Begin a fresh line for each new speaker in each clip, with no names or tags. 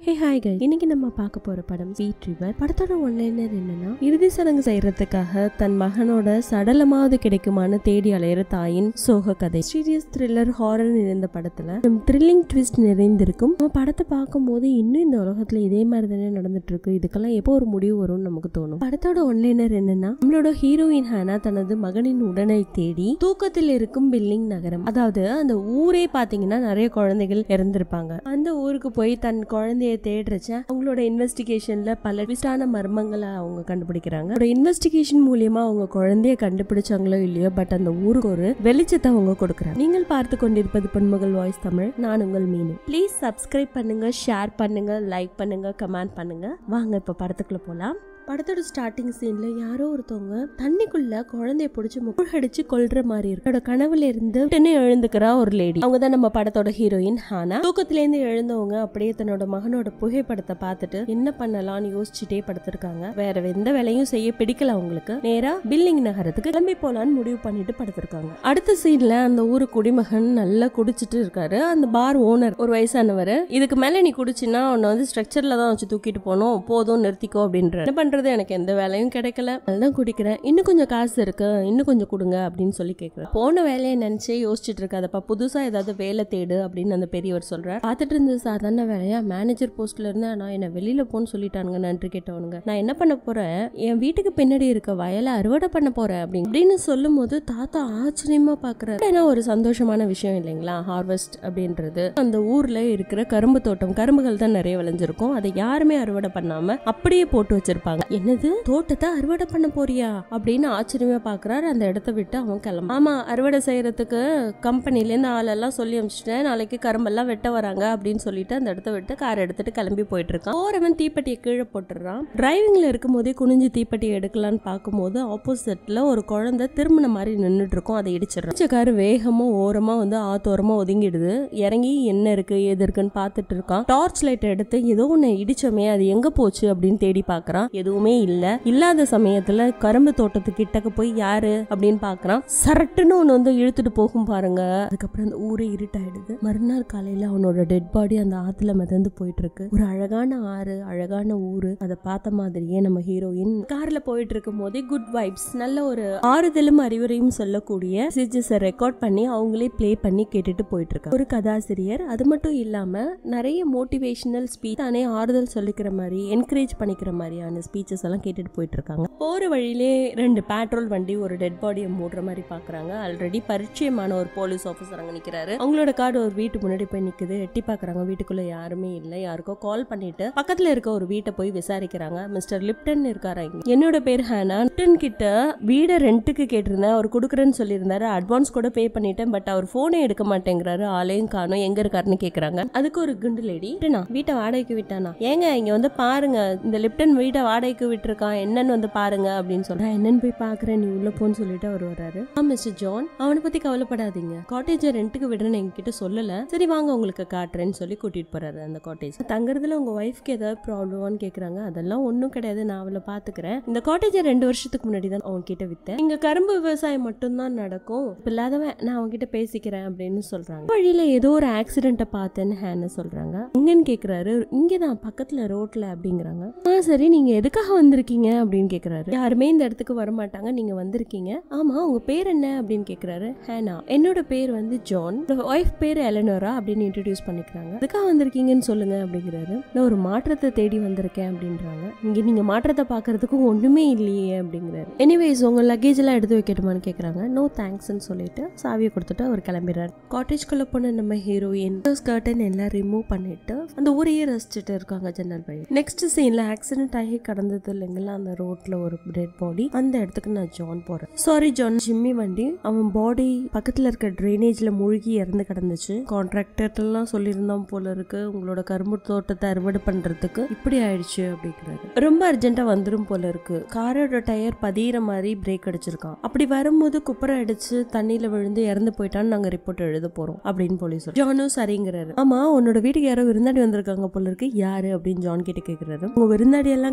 hey hi கை இன்னைக்கு நம்ம பார்க்க போற படம் ஸ்வீட் ரிவர் படத்தோட ஒன்லைனர் என்னன்னா இறுதி சடங்கு செய்யறதுக்காக தன் மகனோட சடலமாவது கிடைக்குமான்னு தேடி அலையிற தாயின் சோக கதை சீரியஸ் த்ரில்லர் ஹாரர் நிறைந்த படத்துல த்ரில்லிங் ட்விஸ்ட் நிறைந்திருக்கும் நம்ம படத்தை பார்க்கும்போது இன்னும் இந்த உலகத்துல இதே மாதிரி தானே நடந்துட்டு இருக்கு இதுக்கெல்லாம் எப்போ ஒரு முடிவு வரும்னு நமக்கு தோணும் படத்தோட ஒன்லைனர் என்னன்னா நம்மளோட ஹீரோயின் ஹானா தனது மகனின் உடலை தேடி தூக்கத்தில் இருக்கும் பில்லிங் நகரம் அதாவது அந்த ஊரே பாத்தீங்கன்னா நிறைய குழந்தைகள் இறந்திருப்பாங்க அந்த ஊருக்கு போய் தன் குழந்தைய தேடுறச்ச அவங்களோட இன்வெஸ்டிகேஷன்ல பல ட்விஸ்டான மர்மங்களை அவங்க கண்டுபிடிக்கிறாங்க ஒரு இன்வெஸ்டிகேஷன் மூலியமா அவங்க குழந்தைய கண்டுபிடிச்சாங்களோ இல்லையோ பட் அந்த ஊருக்கு ஒரு வெளிச்சத்தை அவங்க கொடுக்குறாங்க நீங்கள் பார்த்து கொண்டிருப்பது பொன்மகள் வாய்ஸ் தமிழ் நான் உங்கள் மீனு ப்ளீஸ் சப்ஸ்கிரைப் பண்ணுங்க ஷேர் பண்ணுங்க லைக் பண்ணுங்க கமெண்ட் பண்ணுங்க வாங்க இப்ப படத்துக்குள்ள போலாம் படத்தோட ஸ்டார்டிங் சீன்ல யாரோ ஒருத்தவங்க தண்ணிக்குள்ள குழந்தைய பிடிச்சி முகடிச்சு கொல்ற மாதிரி இருக்கு அவரோட கனவுல இருந்து உடனே எழுந்துக்கிறா ஒரு லேடி அவங்க தான் நம்ம படத்தோட ஹீரோயின் ஹானா தூக்கத்துல இருந்து எழுந்தவங்க அப்படியே தன்னோட மகனோட புகைப்படத்தை பார்த்துட்டு என்ன பண்ணலாம்னு யோசிச்சுட்டே படுத்திருக்காங்க வேற எந்த வேலையும் செய்ய பிடிக்கல அவங்களுக்கு நேரா பில்லிங் நகரத்துக்கு கிளம்பி போலான்னு முடிவு பண்ணிட்டு படுத்திருக்காங்க அடுத்த சீன்ல அந்த ஊரு குடிமகன் நல்லா குடிச்சிட்டு இருக்காரு அந்த பார் ஓனர் ஒரு வயசானவர் இதுக்கு மேல நீ குடிச்சின்னா உன்னை வந்து ஸ்ட்ரக்சர்ல தான் வச்சு தூக்கிட்டு போனோம் போதும் நிறுத்திக்கோ அப்படின்ற என்ன பண்றது எனக்கு எந்த வேலையும் கிடைக்கல அதுதான் குடிக்கிறேன் இன்னும் கொஞ்சம் காசு இருக்கு இன்னும் கொஞ்சம் கொடுங்க அப்படின்னு சொல்லி கேட்கிறேன் போன வேலையை நினைச்சே யோசிச்சுட்டு இருக்காதப்பா புதுசா ஏதாவது வேலை தேடு அப்படின்னு அந்த பெரியவர் சொல்றாரு பார்த்துட்டு இருந்தது சாதாரண வேலையா மேனேஜர் போஸ்ட்ல இருந்து நான் என்ன வெளியில போன்னு சொல்லிட்டானுங்க நன்றி கேட்டவனுங்க நான் என்ன பண்ண போறேன் என் வீட்டுக்கு பின்னாடி இருக்க வயலை அறுவடை பண்ண போறேன் அப்படின்னு அப்படின்னு சொல்லும் போது தாத்தா ஆச்சரியமா பாக்குறாரு ஏன்னா ஒரு சந்தோஷமான விஷயம் இல்லைங்களா ஹார்வெஸ்ட் அப்படின்றது அந்த ஊர்ல இருக்கிற கரும்பு தோட்டம் கரும்புகள் தான் நிறைய விளைஞ்சிருக்கும் அதை யாருமே அறுவடை பண்ணாம அப்படியே போட்டு வச்சிருப்பாங்க என்னது தோட்டத்தை அறுவடை பண்ண போறியா அப்படின்னு ஆச்சரியமா பாக்குறாரு அந்த இடத்த விட்டு அவன் கிளம்ப ஆமா அறுவடை செய்யறதுக்கு கம்பெனில இருந்து ஆளெல்லாம் சொல்லி அனுப்பிச்சிட்டேன் நாளைக்கு கரும்பெல்லாம் வெட்ட வராங்க அப்படின்னு சொல்லிட்டு அந்த இடத்த விட்டு கார் எடுத்துட்டு கிளம்பி போயிட்டு இருக்கான் போறவன் தீப்பெட்டியை கீழே போட்டுறான் டிரைவிங்ல இருக்கும் போதே குனிஞ்சு தீப்பெட்டியை எடுக்கலான்னு பார்க்கும்போது ஆப்போசிட்ல ஒரு குழந்தை திரும்பின மாதிரி நின்றுட்டு இருக்கும் அதை இடிச்சிடறான் காரு வேகமா ஓரமா வந்து ஆத்தோரமா ஒதுங்கிடுது இறங்கி என்ன இருக்கு ஏது இருக்குன்னு பார்த்துட்டு இருக்கான் டார்ச் லைட் எடுத்து ஏதோ ஒண்ணு இடிச்சோமே அது எங்க போச்சு அப்படின்னு தேடி பார்க்கறான் எதுவுமே இல்ல இல்லாத சமயத்துல கரும்பு தோட்டத்து கிட்டக்க போய் யாரு அப்படின்னு பார்க்கறான் சரட்டுன்னு ஒண்ணு வந்து இழுத்துட்டு போகும் பாருங்க அதுக்கப்புறம் அந்த ஊரே இருட்டாயிடுது மறுநாள் காலையில அவனோட டெட் பாடி அந்த ஆத்துல மிதந்து போயிட்டு இருக்கு ஒரு அழகான ஆறு அழகான ஊரு அதை பார்த்த மாதிரியே நம்ம ஹீரோயின் கார்ல போயிட்டு இருக்கும் போதே குட் வைப்ஸ் நல்ல ஒரு ஆறுதலும் அறிவுரையும் சொல்லக்கூடிய மெசேஜஸ் ரெக்கார்ட் பண்ணி அவங்களே ப்ளே பண்ணி கேட்டுட்டு போயிட்டு இருக்காங்க ஒரு கதாசிரியர் அது மட்டும் இல்லாம நிறைய மோட்டிவேஷனல் ஸ்பீச் தானே ஆறுதல் சொல்லிக்கிற மாதிரி என்கரேஜ் பண்ணிக்கிற மாதிரியான ஸ்பீச்சஸ் எல்லாம் கேட்டுட்டு போயிட்டு இருக்காங்க போற வழியிலே ரெண்டு பெட்ரோல் வண்டி ஒரு டெட் பாடியை மூடுற மாதிரி பாக்குறாங்க ஆல்ரெடி பரிச்சயமான ஒரு போலீஸ் ஆஃபீஸர் அங்க நிக்கிறாரு அவங்களோட கார்டு ஒரு வீட்டு முன்னாடி போய் நிக்குது எட்டி பாக்குறாங்க வீட்டுக்குள்ள யாருமே இல்ல யாருக்கோ கால் பண்ணிட்டு பக்கத்துல இருக்க ஒரு வீட்டை போய் விசாரிக்கிறாங்க மிஸ்டர் லிப்டன் இருக்காரா இங்க என்னோட பேர் ஹானா லிப்டன் கிட்ட வீடை ரெண்டுக்கு கேட்டிருந்தேன் அவர் கொடுக்குறேன்னு சொல்லியிருந்தாரு அட்வான்ஸ் கூட பே பண்ணிட்டேன் பட் அவர் போனே எடுக்க மாட்டேங்கிறாரு ஆளையும் காணும் எங்க இருக்காருன்னு கேக்குறாங்க அதுக்கு ஒரு குண்டு லேடி "லிப்டனா, வீட்டை வாடகைக்கு விட்டானா ஏங்க இங்க வந்து பாருங்க இந்த லிப்டன் வீட்டை வாடகைக்கு விட்டுருக்கான் என்னன்னு வந்து பாருங்க அப்படின்னு சொல்றேன் என்னன்னு போய் பாக்குறேன் நீ உள்ள போன்னு சொல்லிட்டு அவர் வர்றாரு ஆ மிஸ்டர் ஜான் அவனை பத்தி கவலைப்படாதீங்க காட்டேஜ் ரெண்டுக்கு விடுறேன்னு எங்ககிட்ட சொல்லல சரி வாங்க உங்களுக்கு காட்டுறேன்னு சொல்லி கூட்டிட்டு போறாரு அந்த காட்டேஜ் தங்குறதுல உங்க ஒய்ஃப்க்கு ஏதாவது ப்ராப்ளமான்னு கேக்குறாங்க அதெல்லாம் ஒண்ணும் கிடையாது நான் அவளை பாத்துக்கிறேன் இந்த காட்டேஜ் ரெண்டு வருஷத்துக்கு முன்னாடி தான் அவங்க கிட்ட வித்தேன் இங்க கரும்பு விவசாயம் மட்டும்தான் நடக்கும் இப்ப இல்லாதவன் நான் அவங்க கிட்ட பேசிக்கிறேன் அப்படின்னு சொல்றாங்க வழியில ஏதோ ஒரு ஆக்சிடென்ட்டை பார்த்தேன்னு ஹேன்னு சொல்றாங்க இங்கன்னு கேக்குறாரு இங்கதான் பக்கத்துல ரோட்ல அப்படிங்கிறாங்க ஆ சரி நீங்க எதுக்காக வந்திருக்கீங்க அப்படின்னு கேக்குறாரு யாருமே இந்த இடத்துக்கு வர மாட்டாங்க நீங்க வந்திருக்கீங்க ஆமா உங்க பேர் என்ன அப்படின்னு கேக்குறாரு ஹேனா என்னோட பேர் வந்து ஜான் ஒய்ஃப் பேர் எலனோரா அப்படின்னு இன்ட்ரடியூஸ் பண்ணிக்கிறாங்க எதுக்காக வந்திருக்கீங்கன்னு சொல்லுங்க அப்படிங்கிறாரு நான் ஒரு மாற்றத்தை தேடி வந்திருக்கேன் அப்படின்றாங்க இங்க நீங்க மாற்றத்தை பாக்குறதுக்கு ஒண்ணுமே இல்லையே அப்படிங்கிறாரு எனிவேஸ் உங்க லக்கேஜ் எல்லாம் எடுத்து வைக்கட்டுமான்னு கேக்குறாங்க நோ தேங்க்ஸ்னு சொல்லிட்டு சாவியை கொடுத்துட்டு அவர் கிளம்பிடுறாரு காட்டேஜ்குள்ள போன நம்ம ஹீரோயின் ஸ்கர்டன் எல்லாம் ரிமூவ் பண்ணிட்டு அந்த ஊரையே ரசிச்சுட்டு இருக்காங்க ஜன்னல் வழி நெக்ஸ்ட் சீன்ல ஆக்சிடென்ட் ஆகி கடந்தது இல்லைங்களா அந்த ரோட்ல ஒரு டெட் பாடி அந்த இடத்துக்கு நான் ஜான் போறேன் சாரி ஜான் ஜிம்மி வண்டி அவன் பாடி பக்கத்துல இருக்க ட்ரைனேஜ்ல மூழ்கி இறந்து கிடந்துச்சு கான்ட்ராக்டர் எல்லாம் சொல்லியிருந்தோம் போல இருக்கு உங்களோட கரும்பு தோட்டத்தை அறுவடை பண்றதுக்கு இப்படி ஆயிடுச்சு அப்படிங்கிறாரு ரொம்ப அர்ஜென்ட்டா வந்துரும் போல இருக்கு காரோட டயர் பதியிற மாதிரி பிரேக் அடிச்சிருக்கான் அப்படி வரும்போது குப்பரை அடிச்சு தண்ணியில விழுந்து இறந்து போயிட்டான்னு நாங்க ரிப்போர்ட் எழுத போறோம் அப்படின்னு போலீஸ் ஜானும் சரிங்கிறாரு ஆமா உன்னோட வீட்டுக்கு யாரோ விருந்தாடி வந்திருக்காங்க போல இருக்கு யாரு அப்படின்னு ஜான் கிட்ட கேக்குறாரு உங்க விருந்தாடி எல்லாம் கிடையாது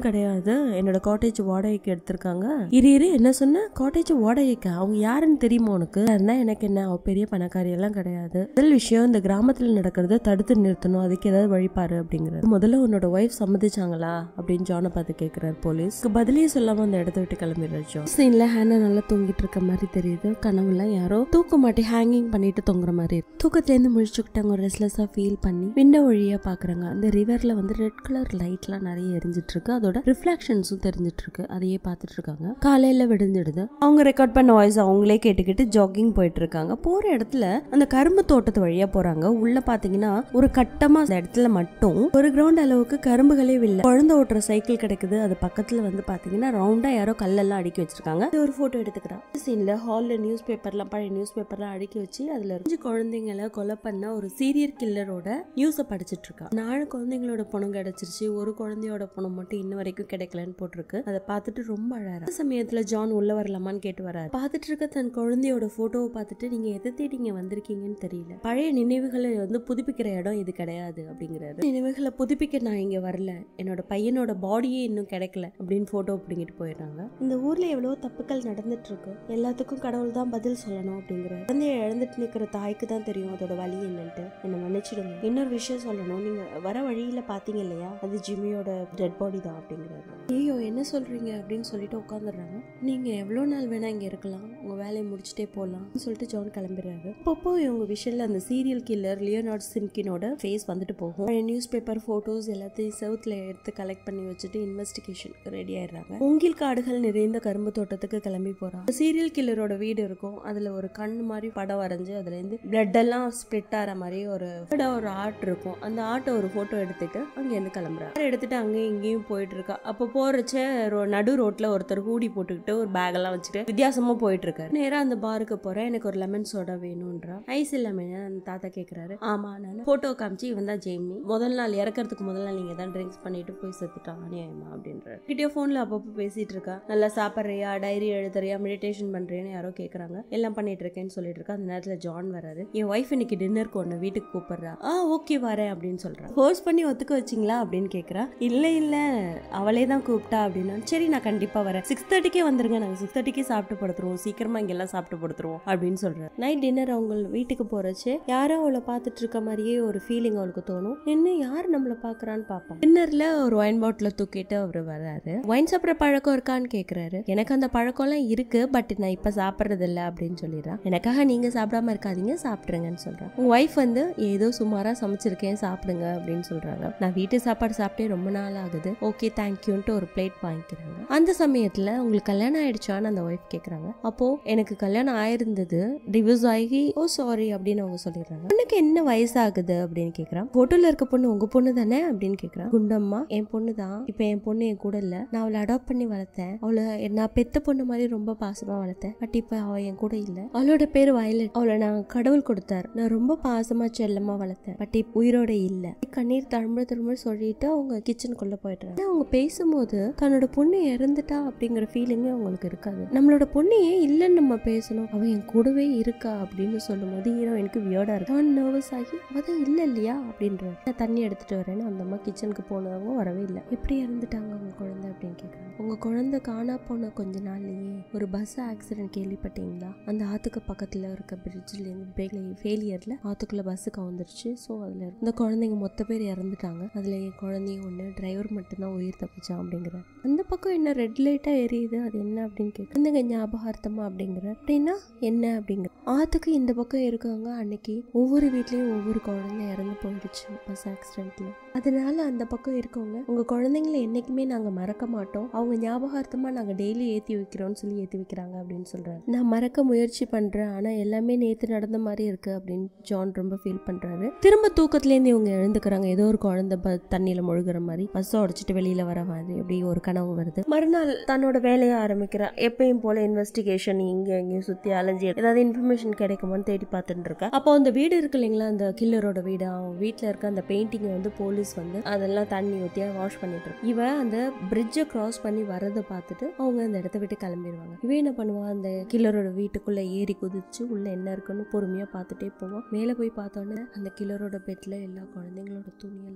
வருது என்னோட காட்டேஜ் வாடகைக்கு எடுத்திருக்காங்க இரு இரு என்ன சொன்ன காட்டேஜ் வாடகைக்கு அவங்க யாருன்னு தெரியுமா உனக்கு இருந்தா எனக்கு என்ன அவ பெரிய பணக்காரி எல்லாம் கிடையாது முதல் விஷயம் இந்த கிராமத்துல நடக்கிறத தடுத்து நிறுத்தணும் அதுக்கு ஏதாவது வழிபாரு அப்படிங்கிறாரு முதல்ல உன்னோட ஒய்ஃப் சம்மதிச்சாங்களா அப்படின்னு ஜானை பார்த்து கேட்கிறாரு போலீஸ் பதிலே சொல்லாம அந்த இடத்த விட்டு கிளம்பிடுறாரு ஜான் சீன்ல ஹேனா நல்லா தூங்கிட்டு இருக்க மாதிரி தெரியுது கனவுல யாரோ தூக்க மாட்டி ஹேங்கிங் பண்ணிட்டு தொங்குற மாதிரி இருக்கு தூக்கத்துல இருந்து முழிச்சுக்கிட்டாங்க ரெஸ்ட்லெஸ்ஸா ஃபீல் பண்ணி விண்டோ வழியா பாக்குறாங்க அந்த ரிவர்ல வந்து ரெட் கலர் லைட்லாம் நிறைய எரிஞ்சிட்டு இருக்கு அதோட ரிஃப்ளெக்ஷன்ஸும் தெரிஞ்சிட்டு இருக்கு அதையே பார்த்துட்டு இருக்காங்க காலையில விடிஞ்சிடுது அவங்க ரெக்கார்ட் பண்ண வாய்ஸ் அவங்களே கேட்டுக்கிட்டு ஜாகிங் போயிட்டு இருக்காங்க போற இடத்துல அந்த கரும்பு தோட்டத்து வழியா போறாங்க உள்ள பாத்தீங்கன்னா ஒரு கட்டமா அந்த இடத்துல மட்டும் ஒரு கிரவுண்ட் அளவுக்கு கரும்புகளே இல்ல குழந்தை ஓட்டுற சைக்கிள் கிடைக்குது அது பக்கத்துல வந்து பாத்தீங்கன்னா ரவுண்டா யாரோ கல்லெல்லாம் அடுக்கி வச்சிருக்காங்க இது ஒரு போட்டோ எடுத்துக்கிறான் சீன்ல ஹால்ல நியூஸ் பேப்பர்லாம் பழைய நியூஸ் பேப்பர்லாம் அடுக்கி வச்சு அதுல அஞ்சு குழந்தைங்களை கொலை பண்ண ஒரு சீரியல் கில்லரோட நியூஸை படிச்சிட்டு இருக்கா நாலு குழந்தைங்களோட பணம் கிடைச்சிருச்சு ஒரு குழந்தையோட பணம் மட்டும் இன்ன வரைக்கும் கிடைக்கலன்னு போட்டிருக்கு அதை பார்த்துட்டு ரொம்ப அழறா அந்த சமயத்துல ஜான் உள்ள வரலாமான்னு கேட்டு வராரு பார்த்துட்டு இருக்க தன் குழந்தையோட போட்டோவை பார்த்துட்டு நீங்க எதை தேடி இங்க வந்திருக்கீங்கன்னு தெரியல பழைய நினைவுகளை வந்து புதுப்பிக்கிற இடம் இது கிடையாது அப்படிங்கிறாரு நினைவுகளை புதுப்பிக்க நான் இங்க வரல என்னோட பையனோட பாடியே இன்னும் கிடைக்கல அப்படின்னு போட்டோ பிடிங்கிட்டு போயிடுறாங்க இந்த ஊர்ல எவ்வளவோ தப்புக்கள் நடந்துட்டு இருக்கு எல்லாத்துக்கும் கடவுள் தான் பதில் சொல்லணும் அப்படிங்கிற குழந்தைய இழந்துட்டு நிக்கிற தாய்க்கு தான் தெரியும் அதோட வலி என்னன்ட்டு என்ன மன்னிச்சிடுங்க இன்னொரு விஷயம் சொல்லணும் நீங்க வர வழியில பாத்தீங்க இல்லையா அது ஜிம்மியோட டெட் பாடி தான் அப்படிங்கிறாரு ஐயோ என்ன சொல்றீங்க அப்படின்னு சொல்லிட்டு உட்காந்துடுறாங்க நீங்க எவ்வளவு நாள் வேணா இங்க இருக்கலாம் உங்க வேலையை முடிச்சுட்டே போலாம் சொல்லிட்டு ஜான் கிளம்பிடுறாரு அப்பப்போ இவங்க விஷயம்ல அந்த சீரியல் கில்லர் லியோனார்ட் சின்கினோட ஃபேஸ் வந்துட்டு போகும் நியூஸ் பேப்பர் போட்டோஸ் எல்லாத்தையும் செவுத்துல எடுத்து கலெக்ட் பண்ணி வச்சுட்டு இன்வெஸ்டிகேஷன் ரெடி ஆயிடுறாங்க மூங்கில் காடுகள் நிறைந்த கரும்பு தோட்டத்துக்கு கிளம்பி போறான் சீரியல் கில்லரோட வீடு இருக்கும் அதுல ஒரு கண் மாதிரி படம் வரைஞ்சு அதுல இருந்து பிளட் எல்லாம் ஸ்ப்ளிட் ஆகிற மாதிரி ஒரு ஒரு ஆர்ட் இருக்கும் அந்த ஆர்ட்டை ஒரு போட்டோ எடுத்துட்டு அங்க இருந்து கிளம்புறாரு எடுத்துட்டு அங்கேயும் இங்கேயும் போயிட்டு இருக்கா அப்போ போறச்ச ரோ- நடு ரோட்ல ஒருத்தர் ஹூடி போட்டுக்கிட்டு ஒரு பேக் எல்லாம் வச்சுட்டு வித்தியாசமா போயிட்டு இருக்காரு நேரா அந்த பாருக்கு போறேன் எனக்கு ஒரு லெமன் சோடா வேணும்ன்றா ஐஸ் இல்லாம அந்த தாத்தா கேக்குறாரு ஆமா நான் போட்டோ காமிச்சு இவன் தான் ஜெய்மி முதல் நாள் இறக்கறதுக்கு முதல் நாள் நீங்க தான் ட்ரிங்க்ஸ் பண்ணிட்டு போய் செத்துட்டான் அநியாயமா அப்படின்றாரு கிட்டே போன்ல அப்பப்போ பேசிட்டு இருக்கா நல்லா சாப்பிட்றியா டைரி எழுதுறியா மெடிடேஷன் பண்றியான்னு யாரோ கேக்குறாங்க எல்லாம் பண்ணிட்டு இருக்கேன்னு சொல்லிட்டு இருக்கா அந்த நேரத்துல ஜான் வராரு என் ஒய்ஃப் இன்னைக்கு டின்னருக்கு ஒன்று வீட்டுக்கு கூப்பிடுறா ஆ ஓகே வரேன் அப்படின்னு சொல்றா ஃபோர்ஸ் பண்ணி ஒத்துக்க வச்சிங்களா அப்படின்னு கேக்குறா இல்ல இல்ல அவளே தான் கூப்பிட்டா அப்படின்னா சரி நான் கண்டிப்பா வரேன் சிக்ஸ் தேர்ட்டிக்கே வந்துருங்க நாங்க சிக்ஸ் தேர்ட்டிக்கே சாப்பிட்டு படுத்துருவோம் சீக்கிரமா இங்கெல்லாம் சாப்பிட்டு படுத்துருவோம் அப்படின்னு சொல்றாரு நைட் டின்னர் அவங்க வீட்டுக்கு போறச்சு யாரோ அவளை பார்த்துட்டு இருக்க மாதிரியே ஒரு ஃபீலிங் அவளுக்கு தோணும் என்ன யார் நம்மள பாக்குறான்னு பார்ப்போம் டின்னர்ல ஒரு ஒயின் பாட்டில தூக்கிட்டு அவர் வராரு ஒயின் சாப்பிட்ற பழக்கம் இருக்கான்னு கேக்குறாரு எனக்கு அந்த பழக்கம்லாம் இருக்கு பட் நான் இப்ப சாப்பிட்றது இல்ல அப்படின்னு சொல்லிடுறா எனக்காக நீங்க சாப்பிடாம இருக்காதீங்க சாப்பிடுங்கன்னு சொல்றேன் உங்க ஒய்ஃப் வந்து ஏதோ சுமாரா சமைச்சிருக்கேன் சாப்பிடுங்க அப்படின்னு சொல்றாங்க நான் வீட்டு சாப்பாடு சாப்பிட்டே ரொம்ப நாள் ஆகுது ஓகே தேங்க்யூன்ட்டு ஒரு பிளேட் வாங்கிக்கிறாங்க அந்த சமயத்துல உங்களுக்கு கல்யாணம் ஆயிடுச்சான்னு அந்த ஒய்ஃப் கேக்குறாங்க அப்போ எனக்கு கல்யாணம் ஆயிருந்தது டிவோர்ஸ் ஆகி ஓ சாரி அப்படின்னு அவங்க சொல்லிடுறாங்க பொண்ணுக்கு என்ன வயசாகுது அப்படின்னு கேக்குறான் போட்டோல இருக்க பொண்ணு உங்க பொண்ணு தானே அப்படின்னு கேக்குறான் குண்டம்மா என் பொண்ணு தான் இப்ப என் பொண்ணு என் கூட இல்ல நான் அவளை அடாப்ட் பண்ணி வளர்த்தேன் அவளை நான் பெத்த பொண்ணு மாதிரி ரொம்ப பாசமா வளர்த்தேன் பட் இப்ப அவ என் கூட இல்ல அவளோட பேர் வயலட் அவளை நான் கடவுள் கொடுத்தாரு நான் ரொம்ப பாசமா செல்லமா வளர்த்தேன் பட் இப்ப உயிரோட இல்ல கண்ணீர் தழும்ப திரும்ப சொல்லிட்டு அவங்க கிச்சனுக்குள்ள போயிடுறாங்க ஆனா அவங்க பேசும்போது தன்னோட பொண்ணு இறந்துட்டா அப்படிங்கிற ஃபீலிங்கே அவங்களுக்கு இருக்காது நம்மளோட பொண்ணு ஏன் இல்லைன்னு நம்ம பேசணும் அவ என் கூடவே இருக்கா அப்படின்னு சொல்லும் போது ஹீரோ எனக்கு வியர்டா இருக்கு நான் நர்வஸ் ஆகி அவதான் இல்ல இல்லையா அப்படின்றாரு நான் தண்ணி எடுத்துட்டு வரேன்னு அந்த அம்மா கிச்சனுக்கு போனவங்க வரவே இல்லை எப்படி இறந்துட்டாங்க உங்க குழந்தை அப்படின்னு கேட்குறாங்க உங்க குழந்தை காணா போன கொஞ்ச நாள்லயே ஒரு பஸ் ஆக்சிடென்ட் கேள்விப்பட்டீங்களா அந்த ஆத்துக்கு பக்கத்துல இருக்க பிரிட்ஜ்ல இருந்து பிரேக்ல ஃபெயிலியர்ல ஆத்துக்குள்ள பஸ் கவுந்துருச்சு ஸோ அதுல இருக்க- இந்த குழந்தைங்க மொத்த பேர் இறந்துட்டாங்க அதுல என் குழந்தையும் ஒண்ணு டிரைவர் மட்டும்தான் உயிர் தப்பிச்சான் அப்படிங்கிற அந்த பக்கம் என்ன ரெட் லைட்டா எரியுது அது என்ன அப்படின்னு கேட்க குழந்தைங்க ஞாபகார்த்தமா அப்படிங்கிற அப்படின்னா என்ன அப்படிங்கிற ஆத்துக்கு இந்த பக்கம் இருக்காங்க அன்னைக்கு ஒவ்வொரு வீட்லயும் ஒவ்வொரு குழந்தை இறந்து போயிடுச்சு பஸ் ஆக்சிடென்ட்ல அதனால அந்த பக்கம் இருக்கவங்க உங்க குழந்தைங்களை என்னைக்குமே நாங்க மறக்க மாட்டோம் அவங்க ஞாபகார்த்தமா நாங்க டெய்லி ஏத்தி வைக்கிறோம்னு சொல்லி ஏத்தி வைக்கிறாங்க அப்படின்னு சொல்றாரு நான் மறக்க முயற்சி பண்றேன் ஆனா எல்லாமே நேத்து நடந்த மாதிரி இருக்கு அப்படின்னு ஜான் ரொம்ப ஃபீல் பண்றாரு திரும்ப தூக்கத்துல இருந்து இவங்க எழுந்துக்கிறாங்க ஏதோ ஒரு குழந்தை ப- தண்ணியில முழுகுற மாதிரி பஸ் உடைச்சிட்டு வெளியில வர மாதிரி அப்படி ஒரு கனவு வருது மறுநாள் தன்னோட வேலையை ஆரம்பிக்கிறா எப்பயும் போல இன்வெஸ்டிகேஷன் இங்க எங்கேயும் சுத்தி அலைஞ்சி ஏதாவது இன்ஃபர்மேஷன் கிடைக்குமான்னு தேடி பார்த்துட்டு இருக்கா அப்போ அந்த வீடு இருக்கு இல்லைங்களா அந்த கில்லரோட வீடு அவன் வீட்டுல இருக்க அந்த பெயிண்டிங்கை வந்து போலீஸ் வந்து அதெல்லாம் தண்ணி ஊத்தியா வாஷ் பண்ணிட்டு இருக்கு இவ அந்த பிரிட்ஜை கிராஸ் பண்ணி வரதை பார்த்துட்டு அவங்க அந்த இடத்த விட்டு கிளம்பிடுவாங்க இவன் என்ன பண்ணுவா அந்த கில்லரோட வீட்டுக்குள்ள ஏறி குதிச்சு உள்ள என்ன இருக்குன்னு பொறுமையா பார்த்துட்டே போவான் மேல போய் பார்த்தோன்னே அந்த கில்லரோட பெட்ல எல்லா குழந்தைங்களோட துணி எல்லாம் இருக்கும்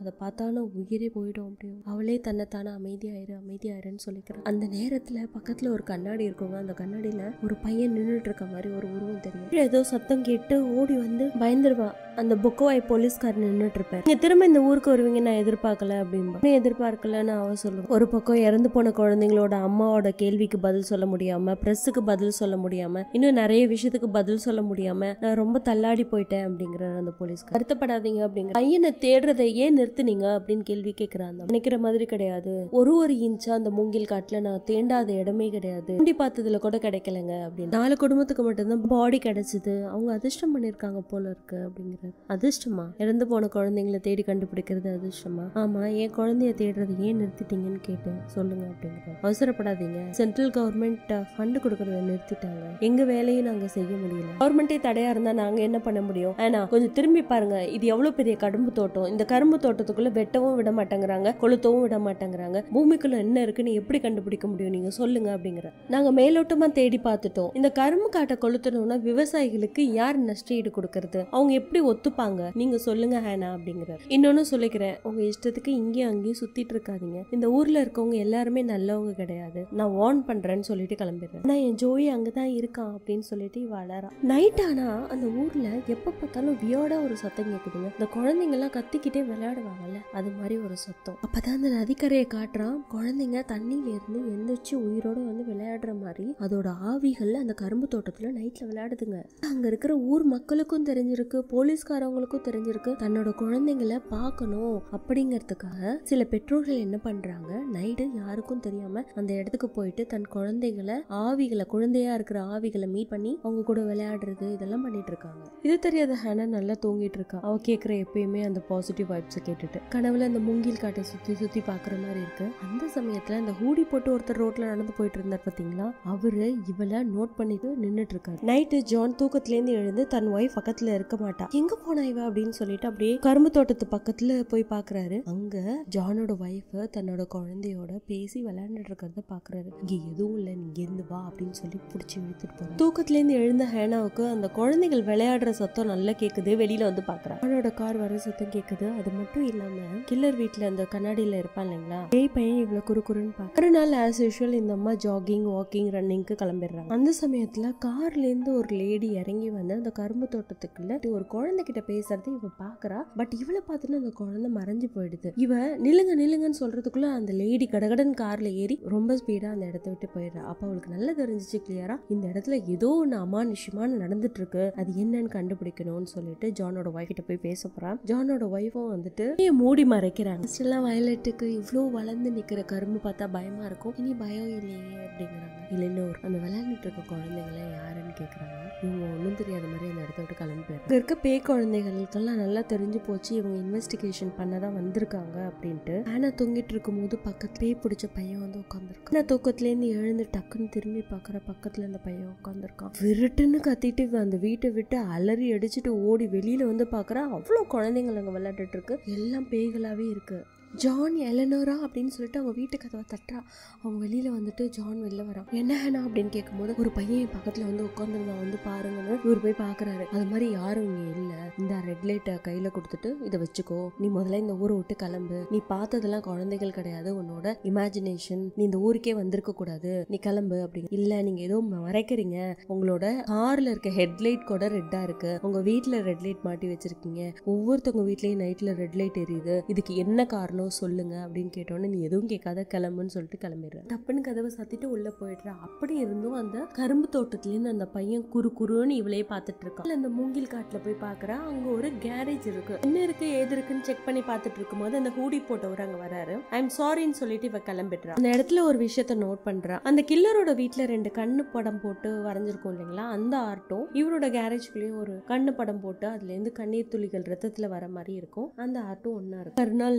அதை பார்த்தானா உயிரே போயிடும் அப்படியும் அவளே தன்னை தானே அமைதியாயிரு அமைதியாயிருன்னு சொல்லிக்கிறான் அந்த நேரத்துல பக்கத்துல ஒரு கண்ணாடி இருக்குங்க அந்த கண்ணாடியில ஒரு பையன் நின்றுட்டு இருக்க மாதிரி ஒரு உருவம் தெரியும் ஏதோ சத்தம் கேட்டு ஓடி வந்து பயந்துருவா அந்த புக்கோவாய் போலீஸ்கார் நின்றுட்டு இருப்பார் நீங்க திரும்ப இந்த ஊருக்கு வருவீங்க நான் எதிர்பார்க்கல அப்படின்பா "நீ எதிர்பார்க்கலன்னு அவ சொல்லுவோம் ஒரு பக்கம் இறந்து போன குழந்தைங்களோட அம்மாவோட கேள்விக்கு பதில் சொல்ல முடியாம பிரஸ்ஸுக்கு பதில் சொல்ல முடியாம இன்னும் நிறைய விஷயத்துக்கு பதில் சொல்ல முடியாம நான் ரொம்ப தள்ளாடி போயிட்டேன் அப்படிங்கிறார் அந்த போலீஸ்கார் வருத்தப்படாதீங்க அப்படிங்கிற பையனை தேடுறதை ஏன் நிறுத்துனீங்க அப்படின்னு கேள்வி கேட்கிறான் நினைக்கிற மாதிரி கிடையாது ஒரு ஒரு இன்ச்சா அந்த மூங்கில் காட்டுல நான் தேண்டாத இடமே கிடையாது தூண்டி பார்த்ததுல கூட கிடைக்கலங்க அப்படின்னு நாலு குடும்பத்துக்கு மட்டும்தான் பாடி கிடைச்சது அவங்க அதிர்ஷ்டம் பண்ணிருக்காங்க போல இருக்கு அப்படிங்கிறார் அதிர்ஷ்டமா இறந்து போன குழந்தைங்களை தேடி கண்டுபிடிக்கிறது அதிர்ஷ்டமா ஆமா என் குழந்தைய தேடுறது ஏன் நிறுத்திட்டீங்கன்னு கேட்டேன் சொல்லுங்க அப்படிங்கிறார் அவசரப்படாதீங்க சென்ட்ரல் கவர்மெண்ட் ஃபண்ட் கொடுக்கறத நிறுத்திட்டாங்க எங்க வேலையும் நாங்க செய்ய முடியல கவர்மெண்டே தடையா இருந்தா நாங்க என்ன பண்ண முடியும் ஆனா கொஞ்சம் திரும்பி பாருங்க இது எவ்வளவு பெரிய கரும்பு தோட்டம் இந்த கரும்பு தோட்டத்துக்குள்ள வெட்டவும் விட மாட்டேங்கிறாங்க கொளுத்தவும் விட மாட்டேங்கிறாங்க பூமிக்குள்ள என்ன இருக்குன்னு எப்படி கண்டுபிடிக்க முடியும் நீங்க சொல்லுங்க அப்படிங்கிற நாங்க மேலோட்டமா தேடி பார்த்துட்டோம் இந்த கரும்பு காட்டை கொளுத்தணும்னா விவசாயிகளுக்கு யார் நஷ்டஈடு கொடுக்கறது அவங்க எப்படி ஒத்துப்பாங்க நீங்க சொல்லுங்க ஹேனா அப்படிங்கிறார் இன்னொன்னு சொல்லிக்கிறேன் உங்க இஷ்டத்துக்கு இங்கேயும் அங்கேயும் சுத்திட்டு இருக்காதீங்க இந்த ஊர்ல இருக்கவங்க எல்லாருமே நல்லவங்க கிடையாது நான் வார்ன் பண்றேன்னு சொல்லிட்டு கிளம்பிடுறேன் நான் என் ஜோயி அங்கதான் இருக்கான் அப்படின்னு சொல்லிட்டு இவ அழறா நைட் ஆனா அந்த ஊர்ல எப்ப பார்த்தாலும் வியோடா ஒரு சத்தம் கேக்குதுங்க இந்த குழந்தைங்க எல்லாம் கத்திக்கிட்டே விளையாடுவாங்கல்ல அது மாதிரி ஒரு சத்தம் அப்பதான் அந்த நதிக்கரையை காட்டுறான் குழந்தைங்க தண்ணியில இருந்து எந்திரிச்சு உயிரோட வந்து விளையாடுற மாதிரி அதோட ஆவிகள் அந்த கரும்பு தோட்டத்துல நைட்ல விளையாடுதுங்க அங்க இருக்கிற ஊர் மக்களுக்கும் தெரிஞ்சிருக்கு போலீஸ்காரவங்களுக்கும் தெரிஞ்சிருக்கு தன்னோட குழந்தைங்களை பார்க்கணும் அப்படிங்கறதுக்காக சில பெற்றோர்கள் என்ன பண்றாங்க நைட்டு யாருக்கும் தெரியாம அந்த இடத்துக்கு போயிட்டு தன் குழந்தைகளை ஆவிகளை குழந்தையா இருக்கிற ஆவிகளை மீட் பண்ணி அவங்க கூட விளையாடுறது இதெல்லாம் பண்ணிட்டு இருக்காங்க இது தெரியாத ஹேனா நல்லா தூங்கிட்டு இருக்கா அவ கேக்குற எப்பயுமே அந்த பாசிட்டிவ் வைப்ஸ் கேட்டுட்டு கனவுல அந்த மூங்கில் காட்டை சுத்தி சுத்தி பாக்குற மாதிரி இருக்கு அந்த சமயத்துல அந்த ஹூடி போட்டு ஒருத்தர் ரோட்ல நடந்து போயிட்டு இருந்தார் பாத்தீங்களா அவரு இவளை நோட் பண்ணிட்டு நின்னுட்டு இருக்காரு நைட்டு ஜான் தூக்கத்துல இருந்து எழுந்து தன் ஒய்ஃப் பக்கத்துல இருக்க மாட்டா எங்க போனா இவ அப்படின்னு சொல்லிட்டு அப்படியே கரும்பு தோட்டத்து பக்கத்துல போய் பாக்குறாரு அங்க ஜானோட ஒய்ஃப் தன்னோட குழந்தையோட பேசி விளையாண்டுட்டு இருக்கிறத பாக்குறாரு இங்க எதுவும் இல்ல நீங்க இருந்து வா அப்படின்னு சொல்லி புடிச்சு இழுத்துட்டு போறாரு தூக்கத்துல இருந்து எழுந்த ஹேனாவுக்கு அந்த குழந்தைகள் விளையாடுற சத்தம் நல்லா கேக்குது வெளியில வந்து பாக்குறா அவனோட கார் வர சத்தம் கேக்குது அது மட்டும் இல்லாம கில்லர் வீட்ல அந்த கண்ணாடியில இருப்பான் இல்லைங்களா பேய் பையன் இவ்வளவு குறுக்குறுன்னு பாக்க ஒரு நாள் ஆஸ் யூஷுவல் இந்த அம்மா ஜாகிங் வாக்கிங் ரன்னிங்க்கு கிளம்பிடுறாங்க அந்த சமயத்துல கார்ல இருந்து ஒரு லேடி இறங்கி வந்து அந்த கரும்பு தோட்டத்துக்குள்ள ஒரு குழந்தை கிட்ட பேசுறது இவ பாக்குறா பட் இவளை பார்த்துன்னு அந்த குழந்தை மறைஞ்சு போயிடுது இவ நில்லுங்க நில்லுங்கன்னு சொல்றதுக்குள்ள அந்த லேடி கடகடன் கார்ல ஏறி ரொம்ப ஸ்பீடா அந்த இடத்த விட்டு போயிடுறா அப்ப அவளுக்கு நல்லா தெரிஞ்சிச்சு கிளியரா இந்த இடத்துல ஏதோ ஒண்ணு அமானுஷ்யமான நடந்துட்டு இருக்கு அது என்னன்னு கண்டுபிடிக்கணும்னு சொல்லிட்டு ஜானோட ஒய்ஃப் கிட்ட போய் பேச போறான் ஜானோட ஒய்ஃபும் வந்துட்டு ஏன் மூடி மறைக்கிறாங்க First எல்லாம் வயலட்டுக்கு இவ்ளோ வளர்ந்து நிக்கிற கரும்பு பார்த்தா பயமா இருக்கும் இனி பயம் இல்லையே அப்படிங்கிறாங்க இல்ல இன்னொரு அந்த விளையாண்டுட்டு இருக்க குழந்தைங்கள யாருன்னு கேக்குறாங்க இவங்க ஒன்றும் தெரியாத மாதிரி அந்த இடத்த விட்டு கிளம்பி போயிரு இங்க இருக்க பேய் குழந்தைகளுக்கெல்லாம் நல்லா தெரிஞ்சு போச்சு இவங்க இன்வெஸ்டிகேஷன் பண்ணதான் வந்திருக்காங்க அப்படின்ட்டு ஆனா தூங்கிட்டு இருக்கும் போது பக்கத்து பேய் பிடிச்ச பையன் வந்து உட்காந்துருக்கான் நான் தூக்கத்துலேருந்து எழுந்து டக்குன்னு திரும்பி பார்க்குற பக்கத்துல அந்த பையன் உட்காந்துருக்கான் விருட்டுன்னு கத்திட்டு இவ அந்த வீட்டை விட்டு அலறி அடிச்சுட்டு ஓடி வெளியில வந்து பார்க்கறா அவ்வளோ குழந்தைங்கள் அங்கே விளையாண்டுட்டு இருக்கு எல்லாம் பேய்களாவே இருக்கு ஜான் எலனோரா அப்படின்னு சொல்லிட்டு அவங்க வீட்டு கதவை தட்டுறா அவங்க வெளியில வந்துட்டு ஜான் வெளில வரான் என்ன ஹேனா அப்படின்னு கேட்கும்போது ஒரு பையன் என் பக்கத்துல வந்து உட்காந்துருந்தான் வந்து பாருங்கன்னு இவர் போய் பாக்குறாரு அது மாதிரி யாரும் இங்க இல்ல இந்த ரெட் லைட்டை கையில கொடுத்துட்டு இதை வச்சுக்கோ நீ முதல்ல இந்த ஊரை விட்டு கிளம்பு நீ பார்த்ததெல்லாம் குழந்தைகள் கிடையாது உன்னோட இமேஜினேஷன் நீ இந்த ஊருக்கே வந்திருக்க கூடாது நீ கிளம்பு அப்படிங்க இல்ல நீங்க ஏதோ மறைக்கிறீங்க உங்களோட கார்ல இருக்க ஹெட்லைட் கூட ரெட்டா இருக்கு உங்க வீட்ல ரெட் லைட் மாட்டி வச்சிருக்கீங்க ஒவ்வொருத்தவங்க வீட்லயும் நைட்ல ரெட் லைட் எரியுது இதுக்கு என்ன காரணம் சொல்லுங்க அப்படின்னு கேட்டோன்னே நீ எதுவும் கேட்காத கிளம்புன்னு சொல்லிட்டு கிளம்பிடுற டப்புன்னு கதவை சாத்திட்டு உள்ள போயிடுற அப்படி இருந்தும் அந்த கரும்பு தோட்டத்துலேருந்து அந்த பையன் குறு குறுன்னு இவளே பார்த்துட்டு இருக்கான் அந்த மூங்கில் காட்டுல போய் பாக்குறா அங்க ஒரு கேரேஜ் இருக்கு என்ன இருக்கு ஏது இருக்குன்னு செக் பண்ணி பார்த்துட்டு இருக்கும்போது அந்த ஹூடி போட்டவர் அங்க வராரு ஐ எம் சாரின்னு சொல்லிட்டு இவ கிளம்பிடுறா அந்த இடத்துல ஒரு விஷயத்த நோட் பண்றா அந்த கில்லரோட வீட்ல ரெண்டு கண்ணு படம் போட்டு வரைஞ்சிருக்கும் இல்லைங்களா அந்த ஆர்ட்டும் இவரோட கேரேஜ்குள்ளேயும் ஒரு கண்ணு படம் போட்டு அதுல இருந்து கண்ணீர் துளிகள் ரத்தத்துல வர மாதிரி இருக்கும் அந்த ஆர்ட்டும் ஒன்னா இருக்கும் மறுநாள் நைட்டு ஒரு